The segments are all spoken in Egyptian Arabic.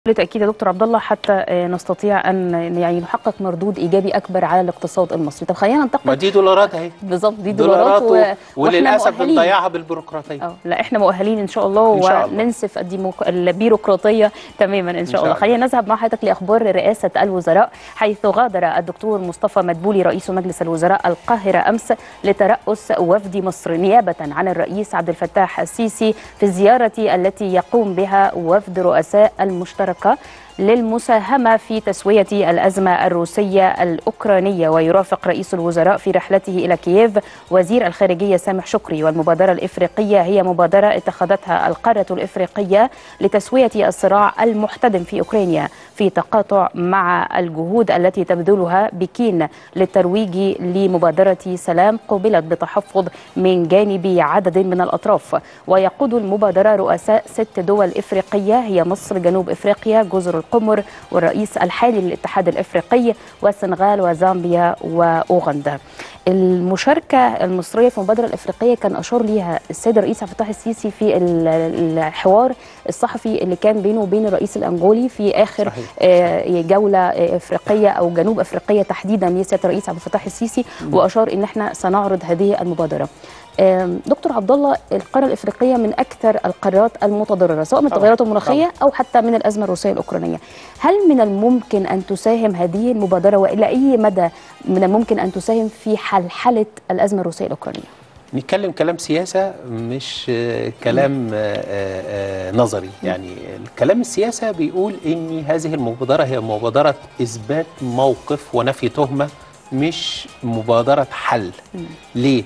بالتاكيد يا دكتور عبد الله حتى نستطيع ان يعني نحقق مردود ايجابي اكبر على الاقتصاد المصري طب خلينا ننتقل ما دي دولارات اهي بالظبط دي دولارات, دولارات و... و... وللاسف مؤهلين. بنضيعها بالبيروقراطيه اه لا احنا مؤهلين ان شاء الله إن شاء الله. وننسف الديموك... البيروقراطيه تماما ان شاء, شاء الله الله. خلينا نذهب مع حضرتك لاخبار رئاسه الوزراء حيث غادر الدكتور مصطفى مدبولي رئيس مجلس الوزراء القاهره امس لترأس وفد مصر نيابه عن الرئيس عبد الفتاح السيسي في الزياره التي يقوم بها وفد رؤساء المشتركه للمساهمة في تسوية الأزمة الروسية الأوكرانية ويرافق رئيس الوزراء في رحلته إلى كييف وزير الخارجية سامح شكري والمبادرة الإفريقية هي مبادرة اتخذتها القارة الإفريقية لتسوية الصراع المحتدم في أوكرانيا في تقاطع مع الجهود التي تبذلها بكين للترويج لمبادرة سلام قوبلت بتحفظ من جانب عدد من الأطراف ويقود المبادرة رؤساء ست دول إفريقية هي مصر جنوب إفريقيا جزر القمر والرئيس الحالي للاتحاد الافريقي والسنغال وزامبيا واوغندا. المشاركه المصريه في المبادره الافريقيه كان اشار ليها السيد الرئيس عبد الفتاح السيسي في ال- الحوار الصحفي اللي كان بينه وبين الرئيس الانجولي في اخر صحيح. آه، جوله آه، افريقيه او جنوب افريقيه تحديدا لسياده الرئيس عبد الفتاح السيسي واشار ان احنا سنعرض هذه المبادره. آم، دكتور عبد الله القاره الافريقيه من اكثر القارات المتضرره سواء من طبعاً، التغيرات المناخيه او حتى من الازمه الروسيه الاوكرانيه. هل من الممكن ان تساهم هذه المبادره والى اي مدى من الممكن ان تساهم في حلحله الازمه الروسيه الاوكرانيه؟ نتكلم كلام سياسه مش آه، كلام آه، آه، آه، نظري يعني الكلام السياسه بيقول ان هذه المبادره هي مبادره اثبات موقف ونفي تهمه مش مبادره حل ليه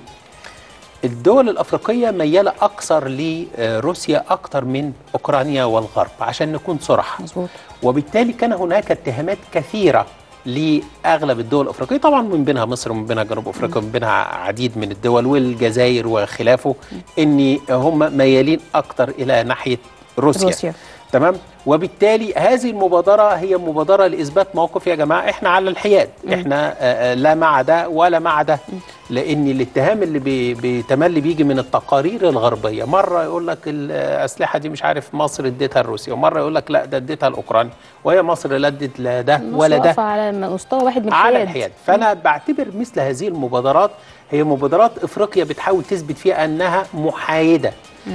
الدول الافريقيه مياله اكثر لروسيا اكثر من اوكرانيا والغرب عشان نكون صراحه مظبوط وبالتالي كان هناك اتهامات كثيره لاغلب الدول الافريقيه طبعا من بينها مصر ومن بينها جنوب افريقيا ومن بينها عديد من الدول والجزائر وخلافه ان هم ميالين اكثر الى ناحيه روسيا, روسيا. تمام وبالتالي هذه المبادره هي مبادره لاثبات موقف يا جماعه احنا على الحياد احنا آه، آه، لا مع ده ولا مع ده لان الاتهام اللي بي- بيتملي بيجي من التقارير الغربيه مره يقول لك الاسلحه دي مش عارف مصر اديتها لروسيا ومره يقول لك لا ده اديتها لاوكرانيا وهي مصر لا ادت لا ده ولا ده واقفة على مستوى واحد من على الحياد. الحياد فانا بعتبر مثل هذه المبادرات هي مبادرات افريقيا بتحاول تثبت فيها انها محايده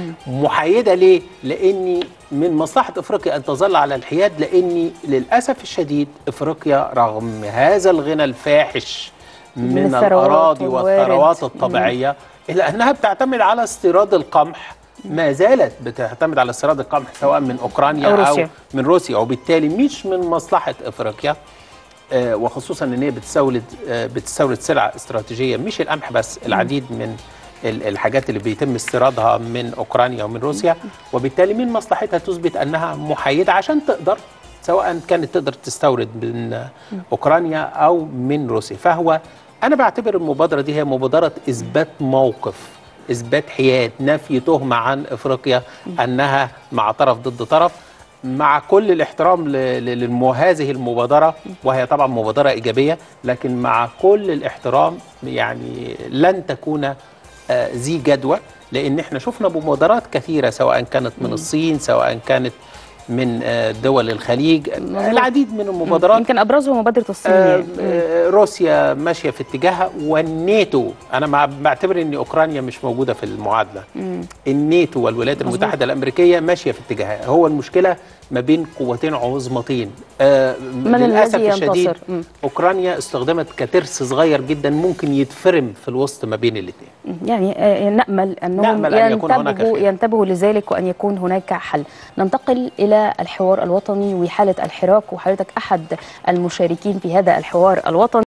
محايده ليه لان من مصلحه افريقيا ان تظل على الحياد لان للاسف الشديد افريقيا رغم هذا الغنى الفاحش من من, الثروات الاراضي والوارد. والثروات الطبيعيه الا انها بتعتمد على استيراد القمح ما زالت بتعتمد على استيراد القمح سواء من اوكرانيا أو او, روسيا. أو من روسيا وبالتالي مش من مصلحه افريقيا آه، وخصوصا ان هي بتستورد آه، بتستورد سلعه استراتيجيه مش القمح بس العديد من ال- الحاجات اللي بيتم استيرادها من اوكرانيا ومن روسيا وبالتالي من مصلحتها تثبت انها محايده عشان تقدر سواء كانت تقدر تستورد من آه، اوكرانيا او من روسيا فهو انا بعتبر المبادره دي هي مبادره اثبات موقف اثبات حياد نفي تهمه عن افريقيا انها مع طرف ضد طرف مع كل الاحترام ل- ل- للمو- هذه المبادره وهي طبعا مبادره ايجابيه لكن مع كل الاحترام يعني لن تكون آه، ذي جدوى لان احنا شفنا مبادرات كثيره سواء كانت من الصين سواء كانت من آه، دول الخليج العديد من المبادرات يمكن ابرزهم مبادره الصين آه، يعني. آه، روسيا ماشيه في اتجاهها والناتو انا مع- بعتبر ان اوكرانيا مش موجوده في المعادله الناتو والولايات مظبوط. المتحده الامريكيه ماشيه في اتجاهها هو المشكله ما بين قوتين عظمتين آه من للاسف الذي الشديد ينتصر؟ مم. اوكرانيا استخدمت كترس صغير جدا ممكن يتفرم في الوسط ما بين الاثنين يعني آه، نأمل أنهم نأمل أن يكون هناك ينتبهوا, خير. ينتبهوا لذلك وأن يكون هناك حل ننتقل إلى الحوار الوطني وحالة الحراك وحضرتك أحد المشاركين في هذا الحوار الوطني